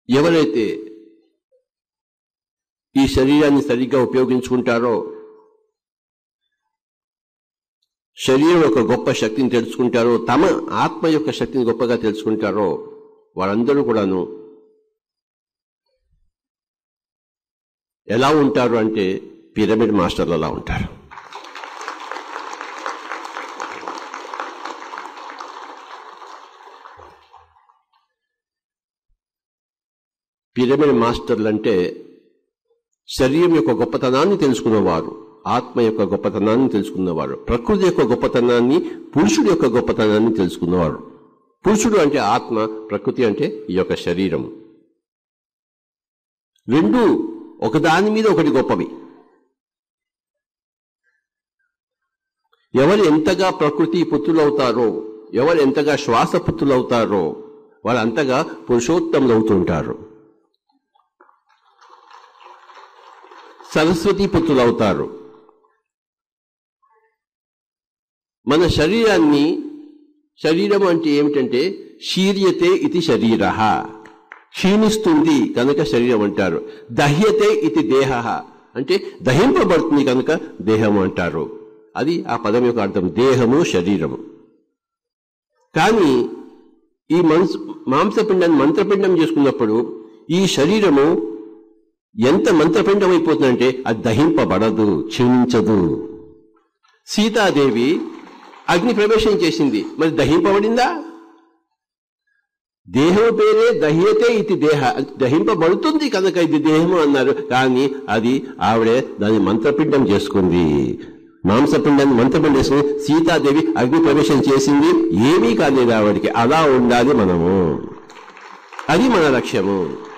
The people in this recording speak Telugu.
ఎవరైతే ఈ శరీరాన్ని సరిగ్గా ఉపయోగించుకుంటారో శరీరం యొక్క గొప్ప శక్తిని తెలుసుకుంటారో తమ ఆత్మ యొక్క శక్తిని గొప్పగా తెలుసుకుంటారో వారందరూ కూడాను ఎలా ఉంటారు అంటే పిరమిడ్ మాస్టర్లు అలా ఉంటారు పిరమిడ్ మాస్టర్లు అంటే శరీరం యొక్క గొప్పతనాన్ని తెలుసుకున్నవారు ఆత్మ యొక్క గొప్పతనాన్ని తెలుసుకున్నవారు ప్రకృతి యొక్క గొప్పతనాన్ని పురుషుడి యొక్క గొప్పతనాన్ని తెలుసుకున్నవారు పురుషుడు అంటే ఆత్మ ప్రకృతి అంటే ఈ యొక్క శరీరం రెండు ఒకదాని మీద ఒకటి గొప్పవి ఎవరు ఎంతగా ప్రకృతి పుత్రులవుతారో ఎవరు ఎంతగా శ్వాస పుత్రులవుతారో వాళ్ళు అంతగా పురుషోత్తములు అవుతుంటారు సరస్వతి పుత్రులవుతారు మన శరీరాన్ని శరీరం అంటే ఏమిటంటే శీర్యతే ఇది శరీర క్షీణిస్తుంది కనుక శరీరం అంటారు దహ్యతే ఇది దేహ అంటే దహింపబడుతుంది కనుక దేహం అంటారు అది ఆ పదం యొక్క అర్థం దేహము శరీరము కానీ ఈ మనసు మాంసపిండాన్ని మంత్రపిండం చేసుకున్నప్పుడు ఈ శరీరము ఎంత మంత్రపిండం అయిపోతుందంటే అది దహింపబడదు క్షీణించదు సీతాదేవి అగ్ని ప్రవేశం చేసింది మరి దహింపబడిందా దేహం పేరే దహ్యతే ఇది దేహ దహింపబడుతుంది కనుక ఇది దేహము అన్నారు కానీ అది ఆవిడే దాన్ని మంత్రపిండం చేసుకుంది మాంసపిండాన్ని మంత్రపిండం చేసుకుని సీతాదేవి అగ్ని ప్రవేశం చేసింది ఏమీ కాలేదు ఆవిడికి అలా ఉండాలి మనము అది మన లక్ష్యము